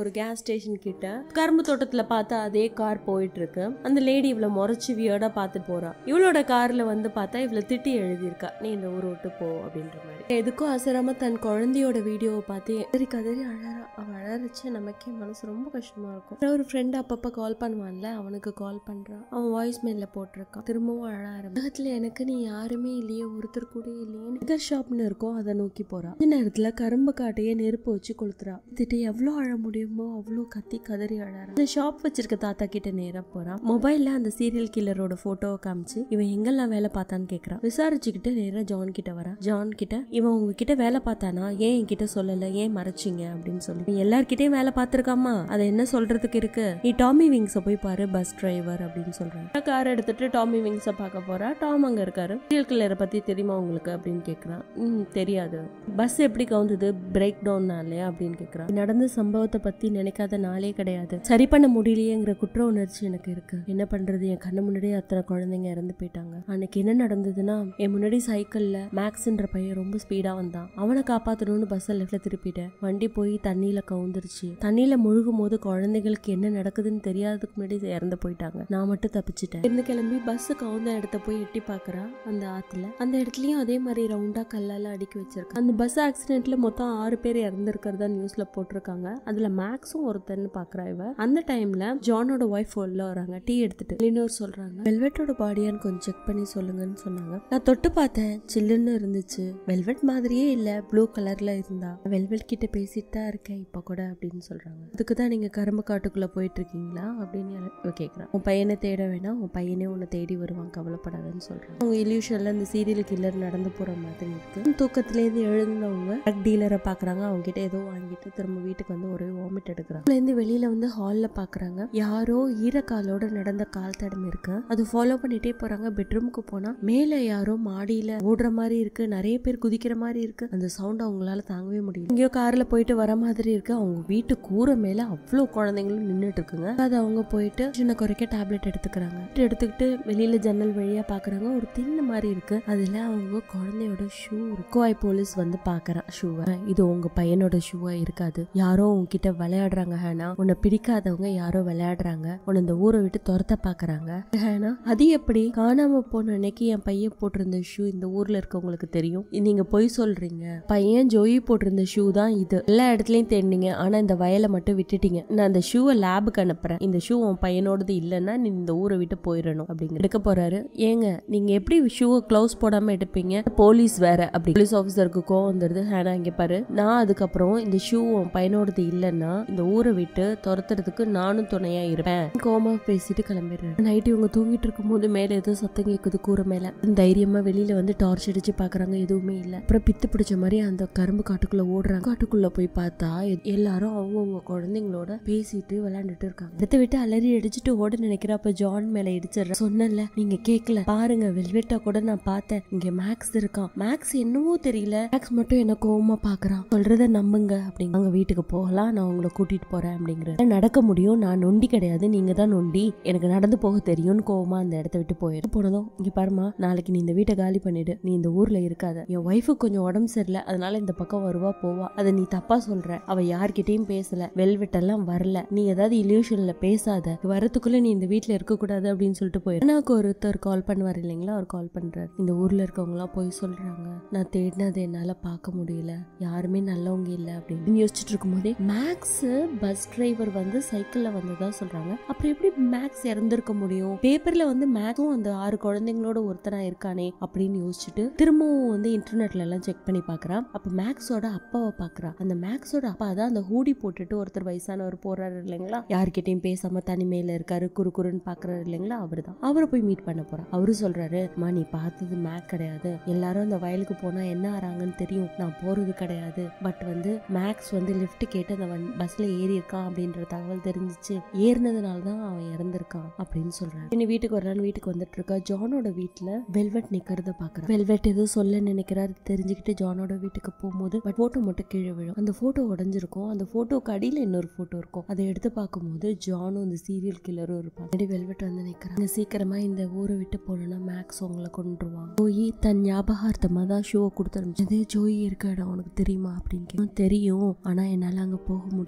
ஒரு கேஸ் ஸ்டேஷன் கிட்ட கரும்பு தோட்டத்துல பார்த்தா அதே கார் போயிட்டு இருக்கு அந்த லேடி இவள முறைச்சு வியர்டா பார்த்து போறா இவளோட கார்ல வந்து பார்த்தா இவள திட்டி எழுதியிருக்கா நீ இந்த ஊரை விட்டு போ அப்படின்ற மாதிரி எதுக்கும் அசராம தன் குழந்தையோட வீடியோவை பார்த்து கதறி கதறி அழறா அவ அழறச்சு நமக்கே மனசு ரொம்ப கஷ்டமா இருக்கும் ஒரு ஃப்ரெண்ட் அப்பப்ப கால் பண்ணுவான்ல அவனுக்கு கால் பண்றான் அவன் வாய்ஸ் மெயில போட்டிருக்கான் திரும்பவும் அழ ஆரம்பி உலகத்துல எனக்கு நீ யாருமே இல்லையே ஒருத்தர் கூட இல்லையே நிகர் ஷாப்னு இருக்கும் அதை நோக்கி போறா இந்த நேரத்துல கரும்பு காட்டையே நெருப்பு வச்சு கொளுத்துறா திட்டு எவ்வளோ அழ முடியுமோ அவ்வளோ கத்தி கதறி அழறா இந்த ஷாப் வச்சிருக்க தாத்தா கிட்ட நேரா போறான் மொபைல்ல அந்த சீரியல் கில்லரோட போட்டோவை காமிச்சு இவன் எங்கெல்லாம் வேலை பார்த்தான்னு கேக்குறான் விசாரிச்சுக்கிட்டு நேரா ஜான் கிட்ட வரா ஜான் கிட்ட இவன் உங்ககிட்ட வேலை பார்த்தானா ஏன் என்கிட்ட சொல்லல ஏன் மறைச்சிங்க அப்படின்னு சொல்லி "நீ எல்லார்கிட்டயும் வேலை பார்த்திருக்காமா அதை என்ன சொல்றதுக்கு இருக்கு நீ டாமி விங்ஸ போய் பாரு பஸ் டிரைவர் அப்படின்னு சொல்றான் கார் எடுத்துட்டு டாமி விங்ஸ பார்க்க போறா டாம் அங்க இருக்காரு சீரியல் கில்லரை பத்தி தெரியுமா உங்களுக்கு அப்படின்னு கேக்குறான் ம் தெரியாது பஸ் எப்படி கவுந்தது பிரேக் டவுன் இல்லையா அப்படின்னு கேக்குறான் நடந்த சம்பவத்தை பத்தி நினைக்காத நாளே கிடையாது சரி பண்ண முடியலையேங்கிற குற்ற உணர்ச்சி எனக்கு இருக்கு என்ன பண்றது என் கண்ணு முன்னாடியே அத்தனை குழந்தைங்க இறந்து போயிட்டாங்க அன்னைக்கு என்ன நடந்ததுன்னா என் முன்னாடி சைக்கிள்ல மேக்ஸ்ன்ற பையன் ரொம்ப ஸ்பீடா வந்தான் அவனை காப்பாத்தணும்னு பஸ் லெஃப்ட்ல திருப்பிட்டேன் வண்டி போய் தண்ணியில கவுந்துருச்சு தண்ணியில முழுகும் போது குழந்தைகளுக்கு என்ன நடக்குதுன்னு தெரியாததுக்கு முன்னாடி இறந்து போயிட்டாங்க நான் மட்டும் தப்பிச்சிட்டேன் இருந்து கிளம்பி பஸ் கவுந்த இடத்த போய் எட்டி பாக்குறா அந்த ஆத்துல அந்த இடத்துலயும் அதே மாதிரி ரவுண்டா கல்லால அடுக்கி வச்சிருக்காங்க அந்த பஸ் ஆக்சிடென்ட்ல மொத்தம் ஆறு பேர் இறந்திருக்கிறதா நியூஸ்ல போட்டிருக்காங்க அதுல மேக்ஸும் ஒருத்தன்னு பாக்குறா இவ அந்த டைம்ல ஜானோட ஒய்ஃப் உள்ள வராங்க டீ எடுத்துட்டு லினோர் சொல்றாங்க வெல்வெட்டோட பாடியான்னு கொஞ்சம் செக் பண்ணி சொல்லுங்கன்னு சொன்னாங்க நான் தொட்டு பார்த்தேன் சில்லுன்னு இருந்துச்சு வெல்வெட் மாதிரியே இல்ல ப்ளூ கலர்ல இருந்தா வெல்வெட் கிட்ட பேசிட்டு தான் இருக்கேன் இப்ப கூட அப்படின்னு சொல்றாங்க அதுக்கு தான் நீங்க கரும்பு காட்டுக்குள்ள போயிட்டு இருக்கீங்களா அப்படின்னு இவ கேக்குறான் உன் பையனை தேட வேணாம் உன் பையனே உன்னை தேடி வருவான் கவலைப்படாதன்னு சொல்றாங்க அவங்க இல்யூஷன்ல இந்த சீரியல் கில்லர் நடந்து போற மாதிரி இருக்கு தூக்கத்திலேருந்து எழுந்தவங்க ட்ரக் டீலரை பாக்குறாங்க அவங்க கிட்ட ஏதோ வாங்கிட்டு திரும்ப வீட்டுக்கு வந்து ஒரே வாமிட் எடுக்கிறாங்க இருந்து வெளியில வந்து ஹால்ல பாக்குறாங்க யாரோ ஈரக்காலோட நடந்த கால் தடம் இருக்கு அது ஃபாலோ பண்ணிட்டே போறாங்க பெட்ரூமுக்கு போனா மேல யாரோ மாடியில ஓடுற மாதிரி இருக்கு நிறைய பேர் குதிக்கிற மாதிரி இருக்கு அந்த சவுண்ட் அவங்களால தாங்கவே முடியல எங்கேயோ கார்ல போயிட்டு வர மாதிரி இருக்கு அவங்க வீட்டு கூரை மேல அவ்வளவு குழந்தைங்களும் நின்னுட்டு இருக்குங்க அது அவங்க போயிட்டு சின்ன குறைக்க டேப்லெட் எடுத்துக்கிறாங்க எடுத்துக்கிட்டு வெளியில ஜன்னல் வழியா பாக்குறாங்க ஒரு தின்ன மாதிரி இருக்கு அதுல அவங்க குழந்தையோட ஷூ கோவாய் போலீஸ் வந்து பாக்குறான் ஷூவை இது உங்க பையனோட ஷூவா இருக்காது யாரோ உன்கிட்ட விளையாடுறாங்க ஹேனா உன்னை பிடிக்காதவங்க யாரோ விளையாடுறாங்க உன்னை இந்த ஊரை விட்டு துரத்த பாக்குறாங்க ஹேனா அது எப்படி காணாம போன அன்னைக்கு என் பையன் போட்டிருந்த ஷூ இந்த ஊர்ல இருக்கவங்களுக்கு தெரியும் நீங்க பொய் சொல்றீங்க பையன் ஜோயி போட்டிருந்த ஷூ தான் இது எல்லா இடத்துலயும் தேடினீங்க ஆனா இந்த வயலை மட்டும் விட்டுட்டீங்க நான் அந்த ஷூவை லேபுக்கு அனுப்புறேன் இந்த ஷூ உன் பையனோடது இல்லைன்னா நீ இந்த ஊரை விட்டு போயிடணும் அப்படிங்க எடுக்க போறாரு ஏங்க நீங்க எப்படி ஷூவை க்ளவுஸ் போடாம எடுப்பீங்க போலீஸ் வேற அப்படி போலீஸ் ஆஃபீஸருக்கு கோவம் வந்துருது ஹேனா இங்க பாரு நான் அதுக்கப்புறம் இந்த ஷூ உன் பையனோடது இல்லைன்னா இந்த ஊரை விட்டு துரத்துறதுக்கு நானும் துணையா இருப்பேன் கோமா பேசிட்டு கிளம்பிடுறேன் நைட்டு இவங்க தூங்கிட்டு இருக்கும் போது மேல ஏதோ சத்தம் கேக்குது கூரை மேல தைரியமா வெளியில வந்து டார்ச் அடிச்சு பாக்குறாங்க எதுவுமே இல்ல அப்புறம் பித்து பிடிச்ச மாதிரி அந்த கரும்பு காட்டுக்குள்ள ஓடுறாங்க காட்டுக்குள்ள போய் பார்த்தா எ- எல்லாரும் அவங்கவுங்க குழந்தைங்களோட பேசிட்டு விளையாண்டுட்டு இருக்காங்க இடத்த விட்டு அலறி அடிச்சுட்டு ஓட நினைக்கிறப்ப ஜான் மேல இடிச்சிடுற சொன்னல நீங்க கேட்கல பாருங்க வெல்வெட்டா கூட நான் பார்த்தேன் இங்க மேக்ஸ் இருக்கான் மேக்ஸ் என்னவோ தெரியல மேக்ஸ் மட்டும் என்ன கோவமா பாக்குறான் சொல்றத நம்புங்க அப்படிங்க அங்க வீட்டுக்கு போகலாம் நான் உங்களை கூட்டிட்டு போறேன் அப்படிங்கிற நடக்க முடியும் நான் நொண்டி கிடையாது நீங்க தான் நொண்டி எனக்கு நடந்து போக தெரியும்னு கோவமா அந்த இடத்த விட்டு போயிடும் போனதும் இங்க பாருமா நாளைக்கு நீ இந்த வீட்டை காலி பண்ணிடு நீ இந்த ஊர்ல இருக்காத என் ஒய்ஃபுக்கு கொஞ்சம் உடம்பு சரியில்லை அதனால இந்த பக்கம் வருவா போவா அதை நீ தப்பா சொல்ற அவ யார்கிட்டயும் பேசல வெல்வெட்டெல்லாம் வரல நீ ஏதாவது இல்யூஷன்ல பேசாத வரதுக்குள்ள நீ இந்த வீட்ல இருக்க கூடாது அப்படின்னு சொல்லிட்டு போயிரு எனக்கு ஒருத்தர் கால் பண்ணுவார் இல்லைங்களா அவர் கால் பண்றாரு இந்த ஊர்ல இருக்கவங்க எல்லாம் போய் சொல்றாங்க நான் தேடினது என்னால பார்க்க முடியல யாருமே நல்லவங்க இல்ல அப்படின்னு யோசிச்சுட்டு இருக்கும்போதே மேக்ஸ் பஸ் டிரைவர் வந்து சைக்கிள்ல வந்ததா சொல்றாங்க அப்புறம் எப்படி மேக்ஸ் இறந்திருக்க முடியும் பேப்பர்ல வந்து மேக்ஸும் அந்த ஆறு குழந்தைங்களோட ஒருத்தனா இருக்கானே அப்படின்னு யோசிச்சுட்டு திரும்பவும் வந்து இன்டர்நெட்ல எல்லாம் செக் பண்ணி பாக்குறான் அப்ப மேக்ஸோட அப்பாவை பாக்குறா அந்த மேக்ஸோட அப்பா தான் அந்த ஹூடி போட்டுட்டு ஒருத்தர் வயசானவர் போறாரு இல்லைங்களா யார்கிட்டயும் பேசாம தனிமையில இருக்காரு குறு குறுன்னு பாக்குறாரு இல்லைங்களா அவர்தான் அவரை போய் மீட் பண்ண போறா அவரு சொல்றாரு அம்மா நீ பார்த்தது மேக் கிடையாது எல்லாரும் அந்த வயலுக்கு போனா என்ன ஆறாங்கன்னு தெரியும் நான் போறது கிடையாது பட் வந்து மேக்ஸ் வந்து லிஃப்ட் கேட்டு அந்த வன்- பஸ்ல ஏறி இருக்கான் அப்படின்ற தகவல் தெரிஞ்சிச்சு ஏறினதுனால தான் அவன் இறந்திருக்கான் அப்படின்னு சொல்றாரு இனி வீட்டுக்கு வரலான்னு வீட்டுக்கு வந்துட்டு இருக்கா ஜானோட வீட்டுல வெல்வெட் நிக்கிறத பாக்குறா வெல்வெட் ஏதோ சொல்ல நினைக்கிறாரு தெரிஞ்சுக்கிட்டு ஜானோட வீட்டுக்கு போகும்போது பட் போட்டோ மட்டும் கீழே விழும் அந்த போட்டோ உடஞ்சிருக்கும் அந்த போட்டோக்கு அடியில இன்னொரு போட்டோ இருக்கும் அதை எடுத்து பார்க்கும்போது ஜானும் இந்த சீரியல் கில்லரும் இருப்பாங்க அப்படி வெல்வெட் வந்து நிக்கிறாங்க சீக்கிரமா இந்த ஊரை விட்டு போனா மேக்ஸ் உங்களை கொண்டுருவான் ஜோயி தன் ஞாபகார்த்தமா தான் ஷோ கொடுத்து அனுப்பிச்சது ஜோயி இருக்க இடம் உனக்கு தெரியுமா அப்படின்னு கேட்கும் தெரியும் ஆனா என்னால அங்க போக முடியாது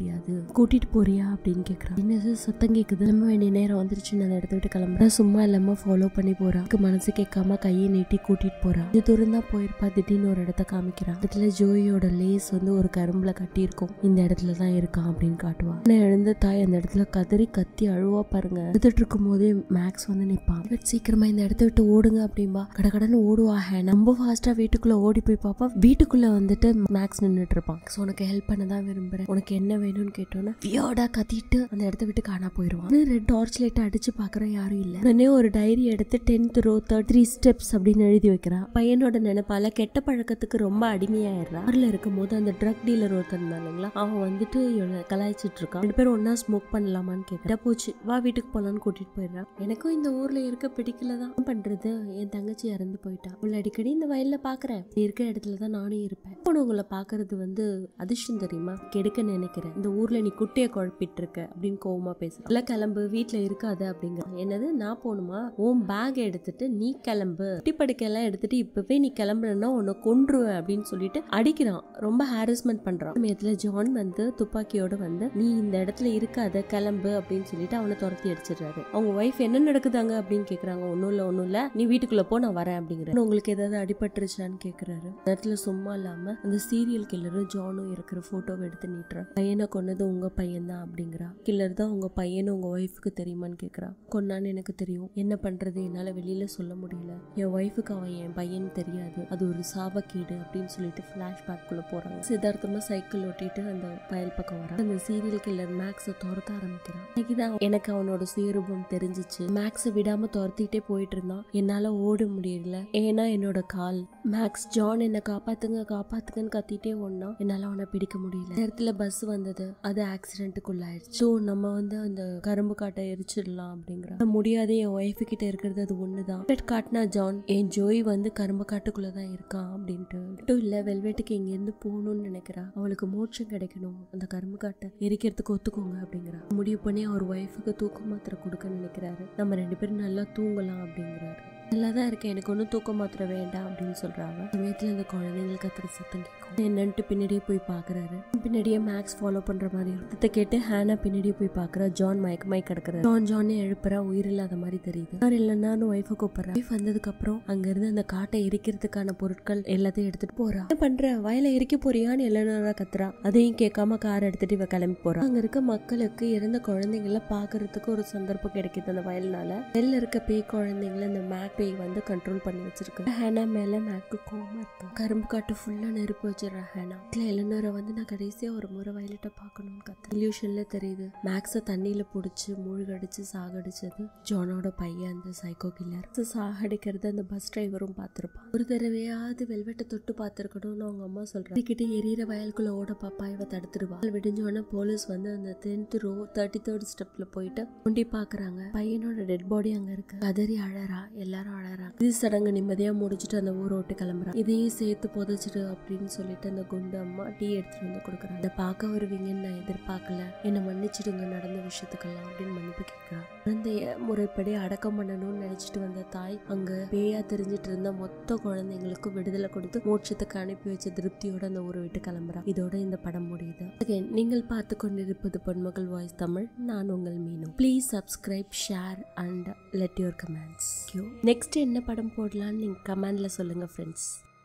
முடியாது கூட்டிட்டு போறியா அப்படின்னு கேக்குறான் என்னது சத்தம் கேக்குது கிளம்ப வேண்டிய நேரம் வந்துருச்சு நான் அந்த இடத்த விட்டு கிளம்புறேன் சும்மா இல்லாம ஃபாலோ பண்ணி போறா எனக்கு மனசு கேட்காம கையை நீட்டி கூட்டிட்டு போறா இது தூரம் தான் போயிருப்பா திடீர்னு ஒரு இடத்த காமிக்கிறான் இடத்துல ஜோயோட லேஸ் வந்து ஒரு கரும்புல கட்டி இருக்கும் இந்த இடத்துல தான் இருக்கான் அப்படின்னு காட்டுவா நான் எழுந்த தாய் அந்த இடத்துல கதறி கத்தி அழுவா பாருங்க எடுத்துட்டு இருக்கும் போதே மேக்ஸ் வந்து நிப்பான் "இவ சீக்கிரமா இந்த இடத்த விட்டு ஓடுங்க அப்படின்பா கடகடன்னு ஓடுவா ஹேனா ரொம்ப ஃபாஸ்டா வீட்டுக்குள்ள ஓடி போய் பாப்பா வீட்டுக்குள்ள வந்துட்டு மேக்ஸ் நின்னுட்டு இருப்பான் "So, உனக்கு ஹெல்ப் பண்ண தான் விரும்புறேன் உனக்கு என்ன வேணும்னு கேட்டோன்னா வியோடா கத்திட்டு அந்த இடத்த விட்டு காணா போயிடுவான் ரெட் டார்ச் லைட் அடிச்சு பாக்குற யாரும் இல்ல உடனே ஒரு டைரி எடுத்து tenth row third three steps அப்படின்னு எழுதி வைக்கிறா பையனோட நினைப்பால கெட்ட பழக்கத்துக்கு ரொம்ப அடிமையாயிடுறா கார்ல இருக்கும் போது அந்த ட்ரக் டீலர் ஒருத்தர் இருந்தான் இல்லைங்களா அவன் வந்துட்டு இவனை கலாய்ச்சிட்டு இருக்கான் ரெண்டு பேரும் ஒன்னா ஸ்மோக் பண்ணலாமான்னு கேட்கறா போச்சு வா வீட்டுக்கு போலான்னு கூட்டிட்டு போயிடுறான் எனக்கும் இந்த ஊர்ல இருக்க பிடிக்கல தான் என்ன பண்றது என் தங்கச்சி இறந்து போயிட்டா உள்ள அடிக்கடி இந்த வயல்ல பாக்குறேன் நீ இருக்க இடத்துல தான் நானும் இருப்பேன் போன உங்களை பாக்குறது வந்து அதிர்ஷ்டம் தெரியுமா கெடுக்க நினைக்கிறேன் இந்த ஊர்ல நீ குட்டைய குழப்பிட்டு இருக்க அப்படின்னு கோவமா பேசுற இல்ல கிளம்பு வீட்டுல இருக்காத அப்படிங்கிற என்னது நான் போகணுமா உன் பேக் எடுத்துட்டு நீ கிளம்பு குட்டி படுக்கையெல்லாம் எடுத்துட்டு இப்பவே நீ கிளம்புறன்னா உன்னை கொன்றுவேன் அப்படின்னு சொல்லிட்டு அடிக்கிறான் ரொம்ப ஹாரஸ்மெண்ட் பண்றான் சமயத்துல ஜான் வந்து துப்பாக்கியோட வந்து நீ இந்த இடத்துல இருக்காத கிளம்பு அப்படின்னு சொல்லிட்டு அவனை துரத்தி அடிச்சிடுறாரு அவங்க ஒய்ஃப் என்ன நடக்குதாங்க அப்படின்னு கேக்குறாங்க ஒன்னும் இல்ல ஒன்னும் இல்ல நீ வீட்டுக்குள்ள போ நான் வரேன் அப்படிங்கிற உங்களுக்கு ஏதாவது அடிபட்டுருச்சான்னு கேக்குறாரு அந்த இடத்துல சும்மா இல்லாம அந்த சீரியல் கில்லரும் ஜானும் இருக்கிற போட்டோவை எடுத்து நீட்டுறான் பையனை கொன்னது உங்க பையன் தான் அப்படிங்கிறா கில்லர் தான் உங்க பையனும் உங்க ஒய்ஃபுக்கு தெரியுமான்னு கேக்குறா கொன்னான்னு எனக்கு தெரியும் என்ன பண்றது என்னால வெளியில சொல்ல முடியல என் ஒய்ஃபுக்கு அவன் என் பையன் தெரியாது அது ஒரு சாபக்கீடு அப்படின்னு சொல்லிட்டு பிளாஷ்பேக் குள்ள போறாங்க சித்தார்த்தமா சைக்கிள் ஓட்டிட்டு அந்த வயல் பக்கம் வரான் அந்த சீரியல் கில்லர் மேக்ஸை துரத்த ஆரம்பிக்கிறான் இன்னைக்குதான் எனக்கு அவனோட சுயரூபம் தெரிஞ்சிச்சு மேக்ஸை விடாம துரத்திட்டே போயிட்டு இருந்தான் என்னால ஓட முடியல ஏன்னா என்னோட கால் மேக்ஸ் ஜான் என்ன காப்பாத்துங்க காப்பாத்துங்கன்னு கத்திட்டே ஓடினா என்னால அவனை பிடிக்க முடியல நேரத்துல பஸ் வந்தது அது ஆக்சிடென்ட்டுக்குள்ள ஆயிடுச்சு ஸோ நம்ம வந்து அந்த கரும்பு காட்டை எரிச்சிடலாம் அப்படிங்கிற முடியாது என் ஒய்ஃபு கிட்ட இருக்கிறது அது ஒண்ணுதான் வெல்வெட் காட்டினா ஜான் என் ஜோய் வந்து கரும்பு காட்டுக்குள்ள தான் இருக்கான் அப்படின்ட்டு மட்டும் இல்ல வெல்வெட்டுக்கு இங்க இருந்து போகணும்னு நினைக்கிறா அவளுக்கு மோட்சம் கிடைக்கணும் அந்த கரும்பு காட்டை எரிக்கிறதுக்கு ஒத்துக்கோங்க அப்படிங்கிறா முடிவு பண்ணி அவர் ஒய்ஃபுக்கு தூக்க மாத்திரை கொடுக்க நினைக்கிறாரு நம்ம ரெண்டு பேரும் நல்லா தூங்கலாம் அப்படிங்கிறாரு நல்லா தான் இருக்கேன் எனக்கு ஒன்றும் தூக்க மாத்திரை வேண்டாம் அப்படின்னு சொல்றாங்க சமயத்துல இந்த குழந்தைங்களுக்கு கத்துற சத்தம் கேட்கும் என்னன்ட்டு பின்னாடியே போய் பாக்குறாரு பின்னாடியே மேக்ஸ் ஃபாலோ பண்ற மாதிரி இருக்கும் இதை கேட்டு ஹேனா பின்னாடியே போய் பாக்குறா ஜான் மயக்கமாய் கிடக்குறாரு ஜான் ஜான் எழுப்புறா உயிர் இல்லாத மாதிரி தெரியுது யார் இல்லைன்னான்னு ஒய்ஃபை கூப்பிடுறா ஒய்ஃப் வந்ததுக்கு அப்புறம் அங்க இருந்து அந்த காட்டை எரிக்கிறதுக்கான பொருட்கள் எல்லாத்தையும் எடுத்துட்டு போறா என்ன பண்ற வயலை எரிக்க போறியான்னு எல்லாரும் கத்துறா அதையும் கேட்காம கார் எடுத்துட்டு இவ கிளம்பி போறா அங்க இருக்க மக்களுக்கு இறந்த குழந்தைங்கள பாக்குறதுக்கு ஒரு சந்தர்ப்பம் கிடைக்குது அந்த வயல்னால வெளில இருக்க பேய் குழந்தைங்கள இந்த மேக் பேய் வந்து கண்ட்ரோல் பண்ணி வச்சிருக்கு ஹேனா மேல மேக்கு கோமா இருக்கு கரும்பு காட்டு ஃபுல்லா நெருப்பு வச்சிடறா ஹேனா இதுல எலனோரை வந்து நான் கடைசியா ஒரு முறை வயலட்ட பார்க்கணும்னு கத்து இல்யூஷன்ல தெரியுது மேக்ஸ தண்ணியில புடிச்சு மூழ்கடிச்சு சாகடிச்சது ஜானோட பையன் அந்த சைக்கோ கில்லர் சாகடிக்கிறது அந்த பஸ் டிரைவரும் பார்த்திருப்பான் ஒரு தடவையாவது வெல்வெட்டை தொட்டு பார்த்திருக்கணும்னு அவங்க அம்மா சொல்றாங்க கிட்ட எரியற வயலுக்குள்ள ஓட பாப்பா இவ தடுத்துடுவா விடிஞ்சோடனே போலீஸ் வந்து அந்த டென்த் ரோ தேர்ட்டி தேர்ட் ஸ்டெப்ல போயிட்டு முண்டி பாக்குறாங்க பையனோட டெட் பாடி அங்க இருக்கு கதறி அழறா எல்லாரும் அழறாங்க இது சடங்கு நிம்மதியா முடிச்சுட்டு அந்த ஊரை விட்டு கிளம்புறான் இதையும் சேர்த்து புதைச்சிடு அப்படின்னு சொல்லிட்டு அந்த குண்டு அம்மா டீ எடுத்துட்டு வந்து கொடுக்குறாங்க இதை பார்க்க வருவீங்கன்னு நான் எதிர்பார்க்கல என்னை மன்னிச்சிடுங்க நடந்த விஷயத்துக்கெல்லாம் அப்படின்னு மன்னிப்பு கேட்கிறான் குழந்தைய முறைப்படி அடக்கம் பண்ணணும்னு நினைச்சிட்டு வந்த தாய் அங்க பேயா தெரிஞ்சிட்டு இருந்த மொத்த குழந்தைங்களுக்கும் விடுதலை கொடுத்து மோட்சத்துக்கு அனுப்பி வச்ச திருப்தியோட அந்த ஊரை விட்டு கிளம்புறா இதோட இந்த படம் முடியுது Again, நீங்கள் பார்த்து கொண்டிருப்பது பொன்மகள் வாய்ஸ் தமிழ் நான் உங்கள் Meenu please subscribe share and let your comments next என்ன படம் போடலான்னு நீங்க கமெண்ட்ல சொல்லுங்க ஃப்ரெண்ட்ஸ்